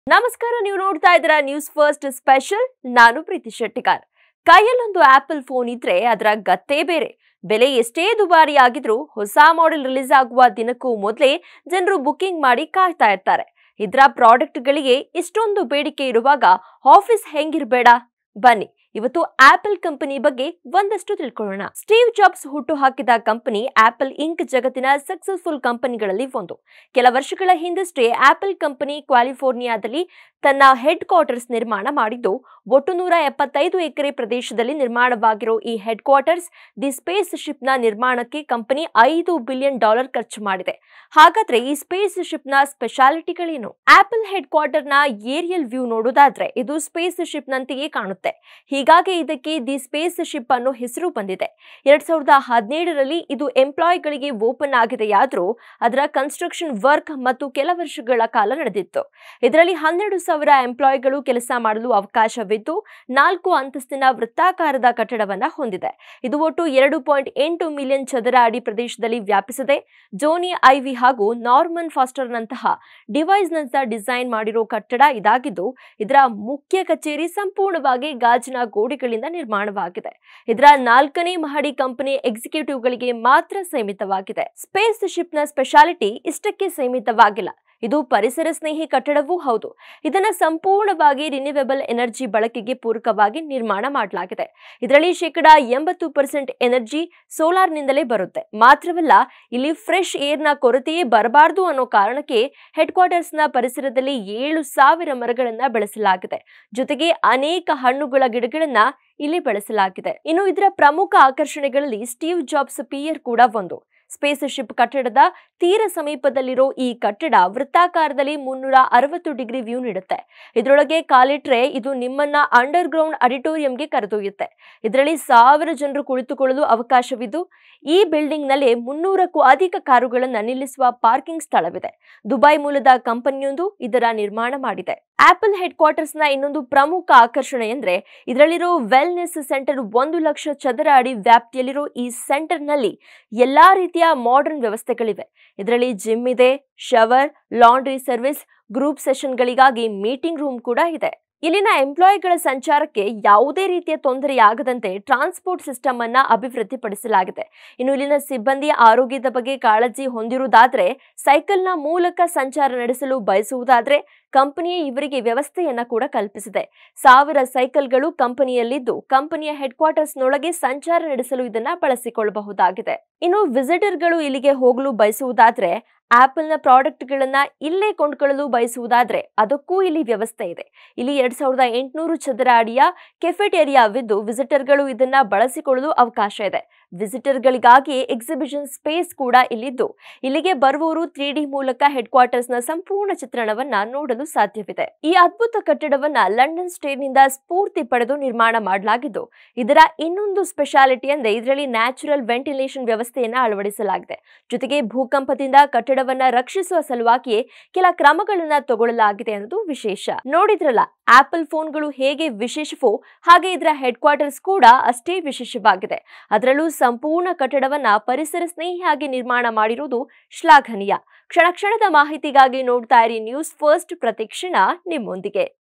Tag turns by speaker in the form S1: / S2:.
S1: ನಮಸ್ಕಾರ ನೀವು ನೋಡ್ತಾ ಇದ್ದೀರಾ ನ್ಯೂಸ್ ಫಸ್ಟ್ ಸ್ಪೆಷಲ್ ನಾನು ಪ್ರೀತಿ ಶೆಟ್ಟಿಕಾರ್ ಕೈಯಲ್ಲೊಂದು ಆಪಲ್ ಫೋನ್ ಇದ್ರೆ ಅದರ ಗತ್ತೇ ಬೇರೆ ಬೆಲೆ ಎಷ್ಟೇ ದುಬಾರಿ ಆಗಿದ್ರೂ ಹೊಸ ಮಾಡೆಲ್ ರಿಲೀಸ್ ಆಗುವ ದಿನಕ್ಕೂ ಮೊದಲೇ ಜನರು ಬುಕಿಂಗ್ ಮಾಡಿ ಕಾಯ್ತಾ ಇರ್ತಾರೆ ಇದರ ಪ್ರಾಡಕ್ಟ್ಗಳಿಗೆ ಇಷ್ಟೊಂದು ಬೇಡಿಕೆ ಇರುವಾಗ ಆಫೀಸ್ ಹೆಂಗಿರ್ಬೇಡ ಬನ್ನಿ ಇವತ್ತು ಆಪಲ್ ಕಂಪನಿ ಬಗ್ಗೆ ಒಂದಷ್ಟು ತಿಳ್ಕೊಳ್ಳೋಣ ಸ್ಟೀವ್ ಜಾಬ್ಸ್ ಹುಟ್ಟು ಹಾಕಿದ ಕಂಪನಿ ಆಪಲ್ ಇಂಕ್ ಜಗತ್ತಿನ ಸಕ್ಸಸ್ಫುಲ್ ಕಂಪನಿಗಳಲ್ಲಿ ಒಂದು ಕೆಲ ವರ್ಷಗಳ ಹಿಂದಷ್ಟೇ ಆಪಲ್ ಕಂಪನಿ ಕ್ಯಾಲಿಫೋರ್ನಿಯಾದಲ್ಲಿ ತನ್ನ ಹೆಡ್ ಕ್ವಾರ್ಟರ್ಸ್ ನಿರ್ಮಾಣ ಮಾಡಿದ್ದು ಒಟ್ಟು ನೂರ ಎಪ್ಪತ್ತೈದು ಎಕರೆ ಪ್ರದೇಶದಲ್ಲಿ ನಿರ್ಮಾಣವಾಗಿರೋ ಈ ಹೆಡ್ ಕ್ವಾರ್ಟರ್ಸ್ ದಿ ಸ್ಪೇಸ್ ಶಿಪ್ನ ನಿರ್ಮಾಣಕ್ಕೆ ಕಂಪನಿ ಐದು ಬಿಲಿಯನ್ ಡಾಲರ್ ಖರ್ಚು ಮಾಡಿದೆ ಹಾಗಾದ್ರೆ ಈ ಸ್ಪೇಸ್ ಶಿಪ್ನ ಸ್ಪೆಷಾಲಿಟಿಗಳೇನು ಆಪಲ್ ಹೆಡ್ ಕ್ವಾರ್ಟರ್ನ ಏರಿಯಲ್ ವ್ಯೂ ನೋಡೋದಾದ್ರೆ ಇದು ಸ್ಪೇಸ್ ಶಿಪ್ನಂತೆಯೇ ಕಾಣುತ್ತೆ ಹೀಗಾಗಿ ಇದಕ್ಕೆ ದಿ ಸ್ಪೇಸ್ ಶಿಪ್ ಅನ್ನೋ ಹೆಸರು ಬಂದಿದೆ ಎರಡ್ ಸಾವಿರದ ಹದಿನೇಳರಲ್ಲಿ ಇದು ಎಂಪ್ಲಾಯಿಗಳಿಗೆ ಓಪನ್ ಆಗಿದೆಯಾದರೂ ಅದರ ಕನ್ಸ್ಟ್ರಕ್ಷನ್ ವರ್ಕ್ ಮತ್ತು ಕೆಲ ವರ್ಷಗಳ ಕಾಲ ನಡೆದಿತ್ತು ಇದರಲ್ಲಿ ಹನ್ನೆರಡು ಸಾವಿರ ಎಂಪ್ಲಾಯಿಗಳು ಕೆಲಸ ಮಾಡಲು ಅವಕಾಶವಿದ್ದು ನಾಲ್ಕು ಅಂತಸ್ತಿನ ವೃತ್ತಾಕಾರದ ಕಟ್ಟಡವನ್ನ ಹೊಂದಿದೆ ಇದು ಒಟ್ಟು ಎರಡು ಪಾಯಿಂಟ್ ಎಂಟು ಮಿಲಿಯನ್ ಚದರ ಅಡಿ ಪ್ರದೇಶದಲ್ಲಿ ವ್ಯಾಪಿಸಿದೆ ಜೋನಿ ಐವಿ ಹಾಗೂ ನಾರ್ಮನ್ ಫಾಸ್ಟರ್ನಂತಹ ಡಿವೈಸ್ನಂತ ಡಿಸೈನ್ ಮಾಡಿರೋ ಕಟ್ಟಡ ಇದಾಗಿದ್ದು ಇದರ ಮುಖ್ಯ ಕಚೇರಿ ಸಂಪೂರ್ಣವಾಗಿ ಗಾಜಿನ ಗೋಡೆಗಳಿಂದ ನಿರ್ಮಾಣವಾಗಿದೆ ಇದರ ನಾಲ್ಕನೇ ಮಹಡಿ ಕಂಪನಿ ಎಕ್ಸಿಕ್ಯೂಟಿವ್ಗಳಿಗೆ ಮಾತ್ರ ಸೀಮಿತವಾಗಿದೆ ಸ್ಪೇಸ್ ಶಿಪ್ನ ಸ್ಪೆಷಾಲಿಟಿ ಇಷ್ಟಕ್ಕೆ ಸೀಮಿತವಾಗಿಲ್ಲ ಇದು ಪರಿಸರ ಸ್ನೇಹಿ ಕಟ್ಟಡವೂ ಹೌದು ಇದನ್ನ ಸಂಪೂರ್ಣವಾಗಿ ರಿನ್ಯೂವೇಬಲ್ ಎನರ್ಜಿ ಬಳಕೆಗೆ ಪೂರಕವಾಗಿ ನಿರ್ಮಾಣ ಮಾಡಲಾಗಿದೆ ಇದರಲ್ಲಿ ಶೇಕಡ ಎಂಬತ್ತು ಪರ್ಸೆಂಟ್ ಎನರ್ಜಿ ಸೋಲಾರ್ನಿಂದಲೇ ಬರುತ್ತೆ ಮಾತ್ರವಲ್ಲ ಇಲ್ಲಿ ಫ್ರೆಶ್ ಏರ್ನ ಕೊರತೆಯೇ ಬರಬಾರದು ಅನ್ನೋ ಕಾರಣಕ್ಕೆ ಹೆಡ್ ಕ್ವಾರ್ಟರ್ಸ್ನ ಪರಿಸರದಲ್ಲಿ ಏಳು ಸಾವಿರ ಮರಗಳನ್ನ ಬೆಳೆಸಲಾಗಿದೆ ಜೊತೆಗೆ ಅನೇಕ ಹಣ್ಣುಗಳ ಗಿಡಗಳನ್ನ ಇಲ್ಲಿ ಬೆಳೆಸಲಾಗಿದೆ ಇನ್ನು ಇದರ ಪ್ರಮುಖ ಆಕರ್ಷಣೆಗಳಲ್ಲಿ ಸ್ಟೀವ್ ಜಾಬ್ಸ್ ಪಿಯರ್ ಕೂಡ ಒಂದು ಸ್ಪೇಸ್ ಶಿಪ್ ಕಟ್ಟಡದ ತೀರ ಸಮೀಪದಲ್ಲಿರೋ ಈ ಕಟ್ಟಡ ವೃತ್ತಾಕಾರದಲ್ಲಿ ಮುನ್ನೂರ ಅರವತ್ತು ಡಿಗ್ರಿ ವ್ಯೂ ನೀಡುತ್ತೆ ಇದರೊಳಗೆ ಕಾಲಿಟ್ರೆ ಇದು ನಿಮ್ಮನ್ನ ಅಂಡರ್ ಗ್ರೌಂಡ್ ಅಡಿಟೋರಿಯಂಗೆ ಕರೆದೊಯ್ಯುತ್ತೆ ಇದರಲ್ಲಿ ಸಾವಿರ ಜನರು ಕುಳಿತುಕೊಳ್ಳಲು ಅವಕಾಶವಿದ್ದು ಈ ಬಿಲ್ಡಿಂಗ್ ನಲ್ಲಿ ಮುನ್ನೂರಕ್ಕೂ ಅಧಿಕ ಕಾರುಗಳನ್ನು ನಿಲ್ಲಿಸುವ ಪಾರ್ಕಿಂಗ್ ಸ್ಥಳವಿದೆ ದುಬೈ ಮೂಲದ ಕಂಪನಿಯೊಂದು ಇದರ ನಿರ್ಮಾಣ ಮಾಡಿದೆ ಆಪಲ್ ಹೆಡ್ ಕ್ವಾರ್ಟರ್ಸ್ ನ ಇನ್ನೊಂದು ಪ್ರಮುಖ ಆಕರ್ಷಣೆ ಅಂದ್ರೆ ಇದರಲ್ಲಿರೋ ವೆಲ್ನೆಸ್ ಸೆಂಟರ್ ಒಂದು ಲಕ್ಷ ಚದರ ಅಡಿ ವ್ಯಾಪ್ತಿಯಲ್ಲಿರೋ ಈ ಸೆಂಟರ್ ನಲ್ಲಿ ಎಲ್ಲಾ ರೀತಿಯ ಮಾಡರ್ನ್ ವ್ಯವಸ್ಥೆಗಳಿವೆ ಇದರಲ್ಲಿ ಜಿಮ್ ಇದೆ ಶವರ್ ಲಾಂಡ್ರಿ ಸರ್ವಿಸ್ ಗ್ರೂಪ್ ಸೆಷನ್ಗಳಿಗಾಗಿ ಮೀಟಿಂಗ್ ರೂಮ್ ಕೂಡ ಇದೆ ಇಲ್ಲಿನ ಎಂಪ್ಲಾಯಿಗಳ ಸಂಚಾರಕ್ಕೆ ಯಾವುದೇ ರೀತಿಯ ತೊಂದರೆಯಾಗದಂತೆ ಟ್ರಾನ್ಸ್ಪೋರ್ಟ್ ಸಿಸ್ಟಮ್ ಅನ್ನ ಅಭಿವೃದ್ಧಿಪಡಿಸಲಾಗಿದೆ ಇನ್ನು ಇಲ್ಲಿನ ಸಿಬ್ಬಂದಿ ಆರೋಗ್ಯದ ಬಗ್ಗೆ ಕಾಳಜಿ ಹೊಂದಿರುವುದಾದ್ರೆ ಸೈಕಲ್ನ ಮೂಲಕ ಸಂಚಾರ ನಡೆಸಲು ಬಯಸುವುದಾದ್ರೆ ಕಂಪನಿಯೇ ಇವರಿಗೆ ವ್ಯವಸ್ಥೆಯನ್ನ ಕೂಡ ಕಲ್ಪಿಸಿದೆ ಸಾವಿರ ಸೈಕಲ್ಗಳು ಕಂಪನಿಯಲ್ಲಿದ್ದು ಕಂಪನಿಯ ಹೆಡ್ ಕ್ವಾರ್ಟರ್ಸ್ನೊಳಗೆ ಸಂಚಾರ ನಡೆಸಲು ಇದನ್ನ ಬಳಸಿಕೊಳ್ಳಬಹುದಾಗಿದೆ ಇನ್ನು ವಿಸಿಟರ್ಗಳು ಇಲ್ಲಿಗೆ ಹೋಗಲು ಬಯಸುವುದಾದ್ರೆ ಆಪಲ್ನ ಪ್ರಾಡಕ್ಟ್ಗಳನ್ನ ಇಲ್ಲೇ ಕೊಂಡ್ಕೊಳ್ಳಲು ಬಯಸುವುದಾದ್ರೆ ಅದಕ್ಕೂ ಇಲ್ಲಿ ವ್ಯವಸ್ಥೆ ಇದೆ ಇಲ್ಲಿ ಎರಡ್ ಸಾವಿರದ ಎಂಟುನೂರು ಚದರ ಅಡಿಯ ಕೆಫೆಟೇರಿಯಾವಿದ್ದು ವಿಸಿಟರ್ಗಳು ಇದನ್ನ ಬಳಸಿಕೊಳ್ಳಲು ಅವಕಾಶ ಇದೆ ವಿಸಿಟರ್ಗಳಿಗಾಗಿ ಎಕ್ಸಿಬಿಷನ್ ಸ್ಪೇಸ್ ಕೂಡ ಇಲ್ಲಿದ್ದು ಇಲ್ಲಿಗೆ ಬರುವವರು ತ್ರೀ ಡಿ ಮೂಲಕ ಹೆಡ್ ಕ್ವಾರ್ಟರ್ಸ್ನ ಸಂಪೂರ್ಣ ಚಿತ್ರಣವನ್ನ ನೋಡಲು ಸಾಧ್ಯವಿದೆ ಈ ಅದ್ಭುತ ಕಟ್ಟಡವನ್ನ ಲಂಡನ್ ಸ್ಟೇಟ್ನಿಂದ ಸ್ಫೂರ್ತಿ ಪಡೆದು ನಿರ್ಮಾಣ ಮಾಡಲಾಗಿದ್ದು ಇದರ ಇನ್ನೊಂದು ಸ್ಪೆಷಾಲಿಟಿ ಅಂದ್ರೆ ಇದರಲ್ಲಿ ನ್ಯಾಚುರಲ್ ವೆಂಟಿಲೇಷನ್ ವ್ಯವಸ್ಥೆಯನ್ನ ಅಳವಡಿಸಲಾಗಿದೆ ಜೊತೆಗೆ ಭೂಕಂಪದಿಂದ ಕಟ್ಟಡವನ್ನ ರಕ್ಷಿಸುವ ಸಲುವಾಗಿಯೇ ಕೆಲ ಕ್ರಮಗಳನ್ನ ತಗೊಳ್ಳಲಾಗಿದೆ ಅನ್ನೋದು ವಿಶೇಷ ನೋಡಿದ್ರಲ್ಲ ಆಪಲ್ ಫೋನ್ಗಳು ಹೇಗೆ ವಿಶೇಷವೋ ಹಾಗೆ ಇದರ ಹೆಡ್ ಕ್ವಾರ್ಟರ್ಸ್ ಕೂಡ ಅಷ್ಟೇ ವಿಶೇಷವಾಗಿದೆ ಅದರಲ್ಲೂ ಸಂಪೂರ್ಣ ಕಟ್ಟಡವನ್ನ ಪರಿಸರ ಸ್ನೇಹಿಯಾಗಿ ನಿರ್ಮಾಣ ಮಾಡಿರುವುದು ಶ್ಲಾಘನೀಯ ಕ್ಷಣ ಕ್ಷಣದ ಮಾಹಿತಿಗಾಗಿ ನೋಡ್ತಾ ಇರಿ ನ್ಯೂಸ್ ಫಸ್ಟ್ ಪ್ರತಿಕ್ಷಣ ನಿಮ್ಮೊಂದಿಗೆ